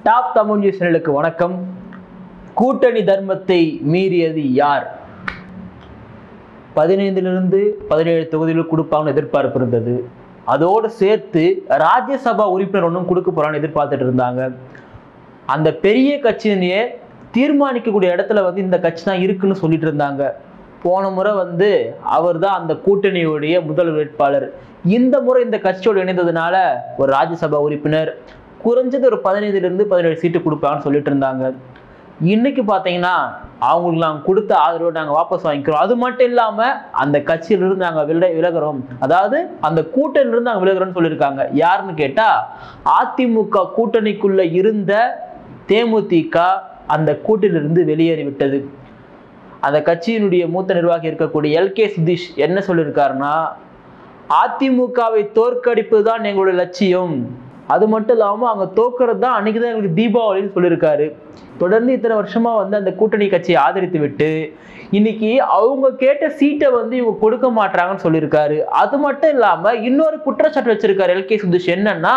top Tamil news சேனலுக்கு வணக்கம் கூட்டணி தர்மத்தை மீறியது யார் பதினைந்திலிருந்து பதினேழு தொகுதிகள் கொடுப்பாங்கன்னு எதிர்பார்ப்பு இருந்தது அதோடு சேர்த்து ராஜ்யசபா உறுப்பினர் ஒன்றும் கொடுக்க போறான்னு எதிர்பார்த்துட்டு இருந்தாங்க அந்த பெரிய கட்சியினையே தீர்மானிக்கக்கூடிய இடத்துல வந்து இந்த கட்சி தான் இருக்குன்னு சொல்லிட்டு இருந்தாங்க போன முறை வந்து அவர் தான் அந்த கூட்டணியுடைய முதல் வேட்பாளர் இந்த முறை இந்த கட்சியோடு இணைந்ததுனால ஒரு ராஜ்யசபா உறுப்பினர் குறைஞ்சது ஒரு பதினைந்துலேருந்து பதினேழு சீட்டு கொடுப்பாங்கன்னு சொல்லிட்டு இருந்தாங்க இன்னைக்கு பார்த்தீங்கன்னா அவங்களுக்கு நாங்கள் கொடுத்த ஆதரவை நாங்கள் வாபஸ் வாங்கிக்கிறோம் அது மட்டும் இல்லாமல் அந்த கட்சியிலிருந்து நாங்கள் வில விலகிறோம் அதாவது அந்த கூட்டணியிலிருந்து நாங்கள் விலகிறோம்னு சொல்லியிருக்காங்க யாருன்னு கேட்டால் அதிமுக கூட்டணிக்குள்ள இருந்த தேமுதிக அந்த கூட்டிலிருந்து வெளியேறி விட்டது அந்த கட்சியினுடைய மூத்த நிர்வாகி இருக்கக்கூடிய எல் கே சுதீஷ் என்ன சொல்லியிருக்காருன்னா அதிமுகவை தோற்கடிப்பது தான் எங்களுடைய லட்சியம் அது மட்டும் இல்லாமல் அவங்க தோக்குறது தான் அன்னைக்கு தான் எங்களுக்கு தீபாவளின்னு சொல்லியிருக்காரு தொடர்ந்து இத்தனை வருஷமா வந்து அந்த கூட்டணி கட்சியை ஆதரித்து விட்டு இன்னைக்கு அவங்க கேட்ட சீட்டை வந்து இவங்க கொடுக்க மாட்டாங்கன்னு சொல்லியிருக்காரு அது மட்டும் இல்லாம இன்னொரு குற்றச்சாட்டு வச்சிருக்காரு எல் கே சுதீஷ் என்னன்னா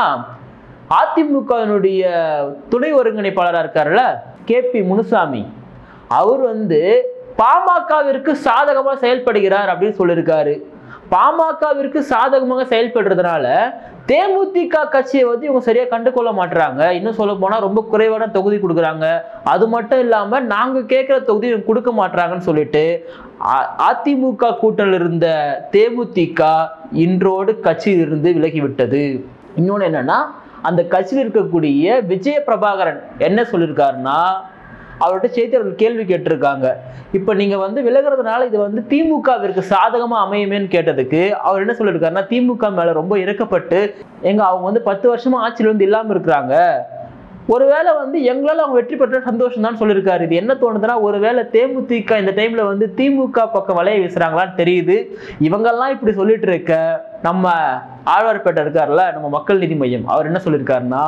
அதிமுகவினுடைய துணை ஒருங்கிணைப்பாளராக இருக்காருல்ல கே பி முனுசாமி அவர் வந்து பாமகவிற்கு சாதகமாக செயல்படுகிறார் அப்படின்னு சொல்லியிருக்காரு பாமகவிற்கு சாதகமாக செயல்படுறதுனால தேமுதிக கட்சியை வந்து இவங்க சரியா கண்டுகொள்ள மாட்டுறாங்க இன்னும் சொல்ல போனா ரொம்ப குறைவான தொகுதி கொடுக்குறாங்க அது மட்டும் இல்லாம நாங்க கேட்கிற தொகுதி இவங்க கொடுக்க மாட்டாங்கன்னு சொல்லிட்டு அ- அதிமுக கூட்டணியில் இருந்த தேமுதிக இன்றோடு கட்சியிலிருந்து விலகிவிட்டது இன்னொன்று என்னன்னா அந்த கட்சியில் இருக்கக்கூடிய விஜய பிரபாகரன் என்ன சொல்லியிருக்காருன்னா அவர்கிட்ட செய்தியாளர்கள் கேள்வி கேட்டிருக்காங்க இப்போ நீங்கள் வந்து விலகுறதுனால இது வந்து திமுகவிற்கு சாதகமாக அமையுமேன்னு கேட்டதுக்கு அவர் என்ன சொல்லியிருக்காருன்னா திமுக மேலே ரொம்ப இறக்கப்பட்டு எங்க அவங்க வந்து பத்து வருஷமா ஆட்சியில் வந்து இல்லாமல் இருக்கிறாங்க ஒருவேளை வந்து எங்களால் அவங்க வெற்றி பெற்ற சந்தோஷம் தான் சொல்லியிருக்காரு இது என்ன தோணுதுன்னா ஒருவேளை தேமுதிக இந்த டைம்ல வந்து திமுக பக்கம் வலைய வீசுறாங்களான்னு தெரியுது இவங்கெல்லாம் இப்படி சொல்லிட்டு இருக்க நம்ம ஆழ்வார்பேட்டை இருக்கார்ல நம்ம மக்கள் நீதி மையம் அவர் என்ன சொல்லியிருக்காருன்னா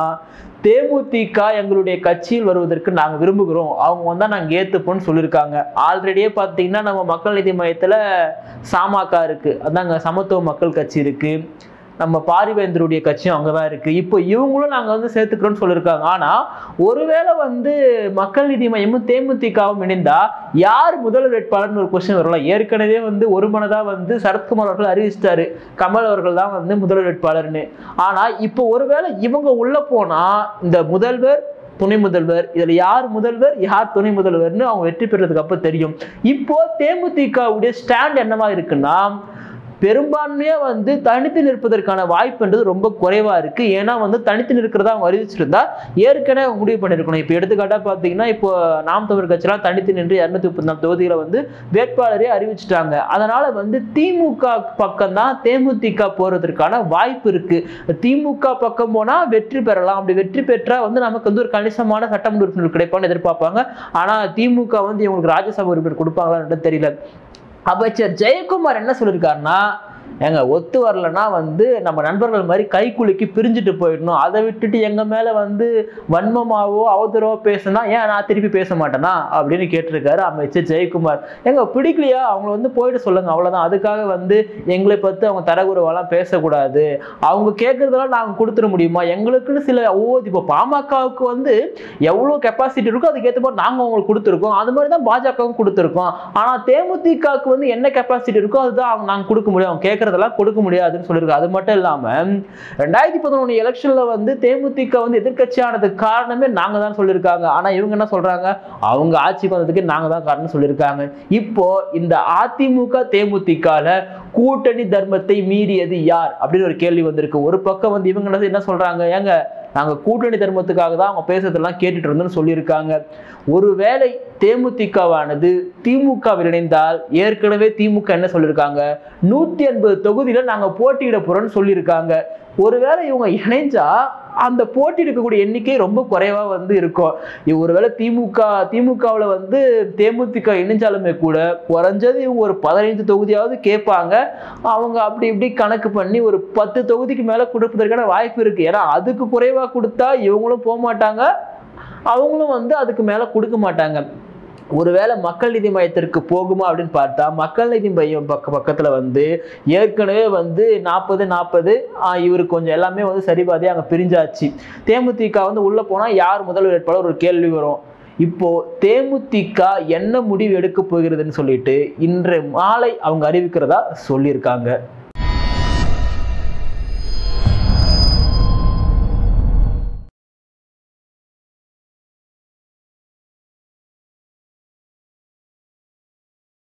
தேமுதிக எங்களுடைய கட்சியில் வருவதற்கு நாங்கள் விரும்புகிறோம் அவங்க வந்தால் நாங்கள் ஏற்றுப்போம்னு சொல்லியிருக்காங்க ஆல்ரெடியே பார்த்தீங்கன்னா நம்ம மக்கள் நீதி மையத்தில் சாமாக்கா இருக்கு அதாங்க சமத்துவ மக்கள் கட்சி இருக்கு நம்ம பாரிவேந்தருடைய கட்சியும் அங்கே தான் இருக்கு இப்போ இவங்களும் நாங்கள் வந்து சேர்த்துக்கிறோம்னு சொல்லியிருக்காங்க ஆனால் ஒருவேளை வந்து மக்கள் நீதி மையமும் தேமுதிகவும் இணைந்தா யார் முதல் வேட்பாளர்னு ஒரு கொஸ்டின் வரலாம் ஏற்கனவே வந்து ஒரு மனதா வந்து சரத்குமார் அவர்கள் அறிவிச்சிட்டாரு கமல் அவர்கள் தான் வந்து முதல் வேட்பாளர்னு ஆனால் இப்போ ஒருவேளை இவங்க உள்ள போனா இந்த முதல்வர் துணை முதல்வர் இதுல யார் முதல்வர் யார் துணை முதல்வர்னு அவங்க வெற்றி பெறதுக்கு அப்ப தெரியும் இப்போ தேமுதிகவுடைய ஸ்டாண்ட் என்னவா இருக்குன்னா பெரும்பான்மையா வந்து தனித்து நிற்பதற்கான வாய்ப்புன்றது ரொம்ப குறைவா இருக்கு ஏன்னா வந்து தனித்து நிற்கிறதா அவங்க அறிவிச்சிருந்தா ஏற்கனவே அவங்க முடிவு பண்ணிருக்கணும் இப்போ எடுத்துக்காட்டா பார்த்தீங்கன்னா இப்போ நாம் தமிழ் கட்சியெல்லாம் தனித்து நின்று இரநூத்தி முப்பத்தி நாலு தொகுதிகளை வந்து வேட்பாளரே அறிவிச்சிட்டாங்க அதனால வந்து திமுக பக்கம் தான் தேமுதிக போறதற்கான வாய்ப்பு இருக்கு திமுக பக்கம் போனா வெற்றி பெறலாம் அப்படி வெற்றி பெற்றா வந்து நமக்கு வந்து ஒரு கணிசமான சட்டமன்ற உறுப்பினர் கிடைப்பான்னு எதிர்பார்ப்பாங்க ஆனா திமுக வந்து இவங்களுக்கு ராஜ்யசபா உறுப்பினர் கொடுப்பாங்களான்னு தெரியல அமைச்சர் ஜெயக்குமார் என்ன சொல்லியிருக்காருன்னா ஏங்க ஒத்து வரலன்னா வந்து நம்ம நண்பர்கள் மாதிரி கைக்குலுக்கி பிரிஞ்சுட்டு போயிடணும் அதை விட்டுட்டு எங்க மேல வந்து வன்மமாவோ அவதூறவோ பேசுனா ஏன் நான் திருப்பி பேச மாட்டேனா அப்படின்னு கேட்டிருக்காரு அமைச்சர் ஜெயக்குமார் எங்க பிடிக்கலையா அவங்க வந்து போயிட்டு சொல்லுங்க அவ்வளவுதான் அதுக்காக வந்து எங்களை பத்தி அவங்க தரகுறவெல்லாம் பேசக்கூடாது அவங்க கேட்கறதெல்லாம் நாங்க கொடுத்துட முடியுமா எங்களுக்குன்னு சில ஓ இப்போ பாமகவுக்கு வந்து எவ்வளோ கெப்பாசிட்டி இருக்கோ அதுக்கேற்ற மாதிரி நாங்கள் அவங்களுக்கு கொடுத்துருக்கோம் அது மாதிரி தான் பாஜகவும் கொடுத்துருக்கோம் ஆனால் தேமுதிகவுக்கு வந்து என்ன கெப்பாசிட்டி இருக்கோ அதுதான் அவங்க நாங்கள் கொடுக்க முடியும் அவங்க கேட்கறதெல்லாம் கொடுக்க முடியாதுன்னு சொல்லியிருக்காங்க அது மட்டும் இல்லாமல் ரெண்டாயிரத்தி பதினொன்று எலெக்ஷனில் வந்து தேமுதிக வந்து எதிர்க்கட்சியானதுக்கு காரணமே நாங்கள் தான் சொல்லியிருக்காங்க ஆனால் இவங்க என்ன சொல்கிறாங்க அவங்க ஆட்சிக்கு வந்ததுக்கு நாங்கள் தான் காரணம் சொல்லியிருக்காங்க இப்போ இந்த அதிமுக தேமுதிகல கூட்டணி தர்மத்தை மீறியது யார் அப்படின்னு ஒரு கேள்வி வந்திருக்கு ஒரு பக்கம் வந்து இவங்க என்ன- என்ன சொல்றாங்க ஏங்க நாங்க கூட்டணி தர்மத்துக்காக தான் அவங்க பேசுறதெல்லாம் கேட்டுட்டு இருந்தோம்னு சொல்லியிருக்காங்க ஒருவேளை தேமுதிகவானது திமுகவில் இணைந்தால் ஏற்கனவே திமுக என்ன சொல்லியிருக்காங்க நூத்தி எண்பது தொகுதியில நாங்க போட்டியிட போறோம்னு சொல்லியிருக்காங்க ஒருவேளை இவங்க இணைஞ்சா அந்த போட்டி இருக்கக்கூடிய எண்ணிக்கை ரொம்ப குறைவா வந்து இருக்கும் இவ் ஒருவேளை திமுக திமுகவில் வந்து தேமுதிக இணைஞ்சாலுமே கூட குறைஞ்சது இவங்க ஒரு பதினைந்து தொகுதியாவது கேட்பாங்க அவங்க அப்படி இப்படி கணக்கு பண்ணி ஒரு பத்து தொகுதிக்கு மேல கொடுப்பதற்கான வாய்ப்பு இருக்கு ஏன்னா அதுக்கு குறைவா கொடுத்தா இவங்களும் போக மாட்டாங்க அவங்களும் வந்து அதுக்கு மேல கொடுக்க மாட்டாங்க ஒருவேளை மக்கள் நீதி மையத்திற்கு போகுமா அப்படின்னு பார்த்தா மக்கள் நீதி மையம் பக்க பக்கத்துல வந்து ஏற்கனவே வந்து நாற்பது நாற்பது இவருக்கு கொஞ்சம் எல்லாமே வந்து சரிபாதி அங்க பிரிஞ்சாச்சு தேமுதிக வந்து உள்ள போனா யார் முதல் வேட்பாளர் ஒரு கேள்வி வரும் இப்போ தேமுதிக என்ன முடிவு எடுக்க போகிறதுன்னு சொல்லிட்டு இன்று மாலை அவங்க அறிவிக்கிறதா சொல்லியிருக்காங்க